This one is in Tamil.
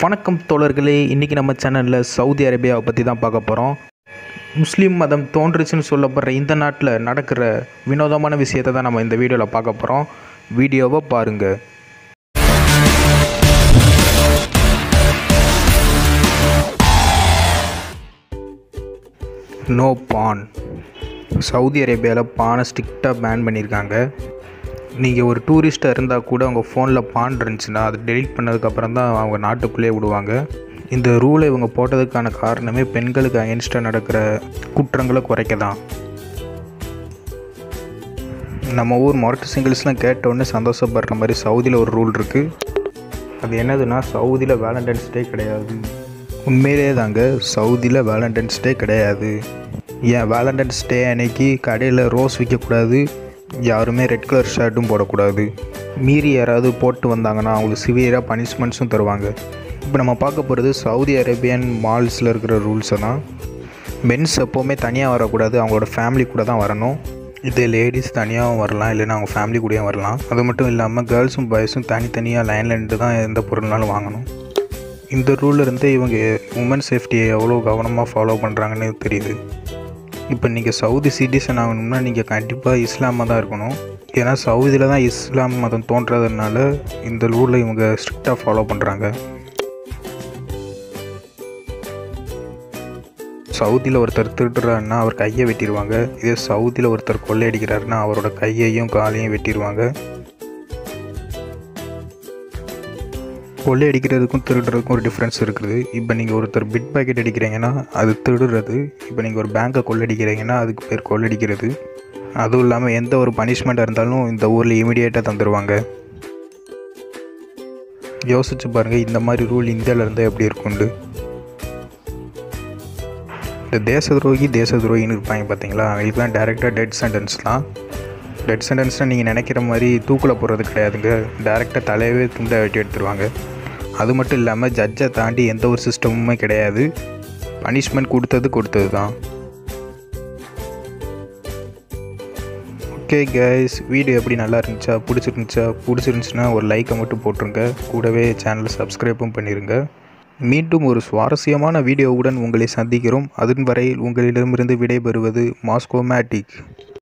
வணக்கம் தோழர்களே இன்றைக்கி நம்ம சேனலில் சவுதி அரேபியாவை பற்றி தான் பார்க்க போகிறோம் முஸ்லீம் மதம் தோன்றுச்சுன்னு சொல்லப்படுற இந்த நாட்டில் நடக்கிற வினோதமான விஷயத்தை தான் நம்ம இந்த வீடியோவில் பார்க்க போகிறோம் வீடியோவை பாருங்கள் நோ பான் சவுதி அரேபியாவில் பானை ஸ்ட்ரிக்டாக பேன் பண்ணியிருக்காங்க நீங்கள் ஒரு டூரிஸ்ட்டாக இருந்தால் கூட உங்கள் ஃபோனில் பான் இருந்துச்சுன்னா அதை டெலீட் பண்ணதுக்கப்புறம் தான் அவங்க நாட்டுக்குள்ளேயே விடுவாங்க இந்த ரூலை இவங்க போட்டதுக்கான காரணமே பெண்களுக்கு அகேன்ஸ்டாக நடக்கிற குற்றங்களை குறைக்க தான் நம்ம ஊர் மொரட்டு சிங்கிள்ஸ்லாம் கேட்ட உடனே சந்தோஷப்படுற மாதிரி சவுதியில் ஒரு ரூல் இருக்குது அது என்னதுன்னா சவுதியில் வேலண்டைன்ஸ் டே கிடையாது உண்மையிலே தாங்க சவுதியில் வேலண்டைன்ஸ் டே கிடையாது ஏன் வேலண்டைன்ஸ் டே அன்னைக்கு கடையில் ரோஸ் விற்கக்கூடாது யாருமே ரெட் கலர் ஷர்ட்டும் போடக்கூடாது மீறி யாராவது போட்டு வந்தாங்கன்னா அவங்களுக்கு சிவியராக பனிஷ்மெண்ட்ஸும் தருவாங்க இப்போ நம்ம பார்க்க போகிறது சவுதி அரேபியன் மால்ஸில் இருக்கிற ரூல்ஸை தான் மென்ஸ் எப்போவுமே தனியாக வரக்கூடாது அவங்களோட ஃபேமிலி கூட தான் வரணும் இது லேடிஸ் தனியாகவும் வரலாம் இல்லைன்னா அவங்க ஃபேமிலி கூடயும் வரலாம் அது மட்டும் இல்லாமல் கேர்ள்ஸும் பாய்ஸும் தனித்தனியாக லைனில் நின்று தான் எந்த பொருள்னாலும் வாங்கணும் இந்த ரூலில் இருந்து இவங்க உமன் சேஃப்டியை எவ்வளோ கவனமாக ஃபாலோ பண்ணுறாங்கன்னு தெரியுது இப்போ நீங்கள் சவுதி சிட்டிசன் ஆகணும்னா நீங்கள் கண்டிப்பாக இஸ்லாமாக தான் இருக்கணும் ஏன்னா சவுதியில் தான் இஸ்லாம் மதம் தோன்றதுனால இந்த ரூலை இவங்க ஸ்ட்ரிக்டாக ஃபாலோ பண்ணுறாங்க சவுதியில் ஒருத்தர் திருடுறாருன்னா அவர் கையை வெட்டிடுவாங்க இதே சவுதியில் ஒருத்தர் கொள்ளையடிக்கிறாருன்னா அவரோட கையையும் காலையும் வெட்டிடுவாங்க கொள்ளையடிக்கிறதுக்கும் திருடுறதுக்கும் ஒரு டிஃப்ரென்ஸ் இருக்குது இப்போ நீங்கள் ஒருத்தர் பிட் பாக்கெட் அடிக்கிறீங்கன்னா அது திருடுறது இப்போ நீங்கள் ஒரு பேங்க்கை கொள்ளடிக்கிறீங்கன்னா அதுக்கு பேர் கொள்ளடிக்கிறது அதுவும் இல்லாமல் எந்த ஒரு பனிஷ்மெண்ட்டாக இருந்தாலும் இந்த ஊரில் இமீடியட்டாக தந்துடுவாங்க யோசிச்சு பாருங்கள் இந்த மாதிரி ரூல் இந்தியாவில் இருந்தால் எப்படி இருக்கும்ண்டு இந்த தேச துரோகி தேச துரோகின்னு இருப்பாங்க பார்த்தீங்களா அவங்களுக்குலாம் டேரெக்டாக டெட் சென்டென்ஸ் தான் டெட் சென்டென்ஸ்னால் நீங்கள் நினைக்கிற மாதிரி தூக்கில் போடுறது கிடையாதுங்க டேரெக்டாக தலையவே துண்டை வெட்டி எடுத்துருவாங்க அது மட்டும் இல்லாமல் ஜட்ஜை தாண்டி எந்த ஒரு சிஸ்டமுமே கிடையாது பனிஷ்மெண்ட் கொடுத்தது கொடுத்தது தான் ஓகே கைஸ் வீடியோ எப்படி நல்லா இருந்துச்சா பிடிச்சிருந்துச்சா பிடிச்சிருந்துச்சுன்னா ஒரு லைக்கை மட்டும் போட்டுருங்க கூடவே சேனலை சப்ஸ்கிரைப்பும் பண்ணிடுங்க மீண்டும் ஒரு சுவாரஸ்யமான வீடியோவுடன் உங்களை சந்திக்கிறோம் அதன் வரையில் உங்களிடமிருந்து விடைபெறுவது மாஸ்கோ மேட்டிக்